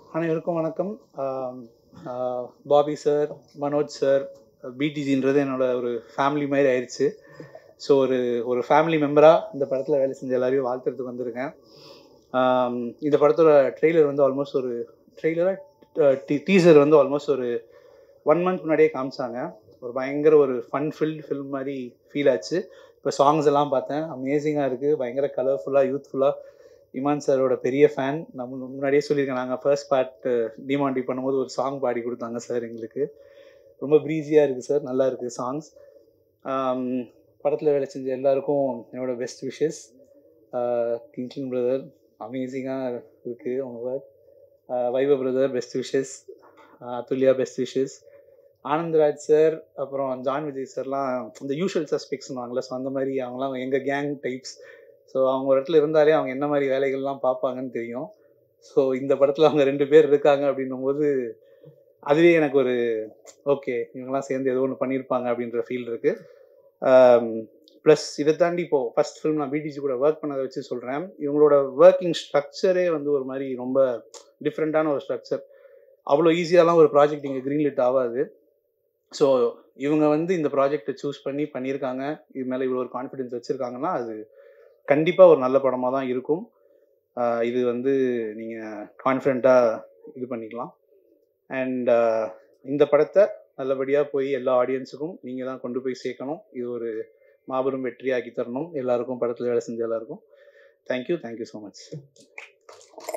அனைவருக்கும் வணக்கம் ஆம், ஆ, பாபி சார் மனோஜ் சார் பிடிஜின்றது என்னோட ஒரு ஃபேமிலி மாதிரி ஆயிடுச்சு ஸோ ஒரு ஒரு ஃபேமிலி மெம்பராக இந்த படத்தில் வேலை செஞ்ச எல்லாரையும் வாழ்த்துறதுக்கு வந்திருக்கேன் ஆம், இந்த படத்தோட ட்ரெய்லர் வந்து ஆல்மோஸ்ட் ஒரு ட்ரெய்லராக டீசர் வந்து ஆல்மோஸ்ட் ஒரு ஒன் மந்த் முன்னாடியே காமிச்சாங்க ஒரு பயங்கர ஒரு ஃபன் ஃபில்ட் ஃபில்ம் மாதிரி ஃபீல் ஆச்சு இப்போ சாங்ஸ் எல்லாம் பார்த்தேன் அமேசிங்காக இருக்குது பயங்கர கலர்ஃபுல்லாக யூத்ஃபுல்லாக இமான் சாரோட பெரிய ஃபேன் நம்ம முன்னாடியே சொல்லியிருக்கேன் நாங்கள் ஃபர்ஸ்ட் பார்ட் டிமாண்டி பண்ணும்போது ஒரு சாங் பாடி கொடுத்தாங்க சார் எங்களுக்கு ரொம்ப ப்ரீஸியாக இருக்குது சார் நல்லா இருக்குது சாங்ஸ் படத்தில் வேலை செஞ்ச எல்லாருக்கும் என்னோட பெஸ்ட் விஷஸ் கிங்ஸ்லின் பிரதர் அமேசிங்காக இருக்குது அவங்க ஒர்க் வைவ brother best wishes Athulya best wishes Anandraj sir அப்புறம் ஜான் விஜய் சார்லாம் இந்த யூஷுவல் சஸ்பெக்ட்ஸ்னுவாங்களே ஸோ அந்த மாதிரி அவங்களாம் எங்கள் கேங் டைப்ஸ் ஸோ அவங்க ஒரு இடத்துல இருந்தாலே அவங்க என்ன மாதிரி வேலைகள்லாம் பார்ப்பாங்கன்னு தெரியும் ஸோ இந்த படத்தில் அவங்க ரெண்டு பேர் இருக்காங்க அப்படின்னும் போது அதுவே எனக்கு ஒரு ஓகே இவங்கெல்லாம் சேர்ந்து ஏதோ ஒன்று பண்ணியிருப்பாங்க அப்படின்ற ஃபீல் இருக்குது ப்ளஸ் இதை தாண்டி இப்போது ஃபர்ஸ்ட் ஃபிலிம் நான் பிடிஜி கூட ஒர்க் பண்ணதை வச்சு சொல்கிறேன் இவங்களோட ஒர்க்கிங் ஸ்ட்ரக்சரே வந்து ஒரு மாதிரி ரொம்ப டிஃப்ரெண்ட்டான ஒரு ஸ்ட்ரக்சர் அவ்வளோ ஈஸியாலாம் ஒரு ப்ராஜெக்ட் இங்கே க்ரீன்லிட் ஆகாது ஸோ இவங்க வந்து இந்த ப்ராஜெக்டை சூஸ் பண்ணி பண்ணியிருக்காங்க இது மேலே இவ்வளோ ஒரு கான்ஃபிடென்ஸ் வச்சுருக்காங்கன்னா அது கண்டிப்பாக ஒரு நல்ல படமாக தான் இருக்கும் ஆஹ் இது வந்து நீங்கள் கான்ஃபிடெண்ட்டாக இது பண்ணிக்கலாம் அண்ட் இந்த படத்தை நல்லபடியாக போய் எல்லா ஆடியன்ஸுக்கும் நீங்கள் தான் கொண்டு போய் சேர்க்கணும் இது ஒரு மாபெரும் வெற்றியாக்கி தரணும் எல்லாருக்கும் படத்தில் வேலை செஞ்ச எல்லாருக்கும் தேங்க்யூ தேங்க்யூ ஸோ மச்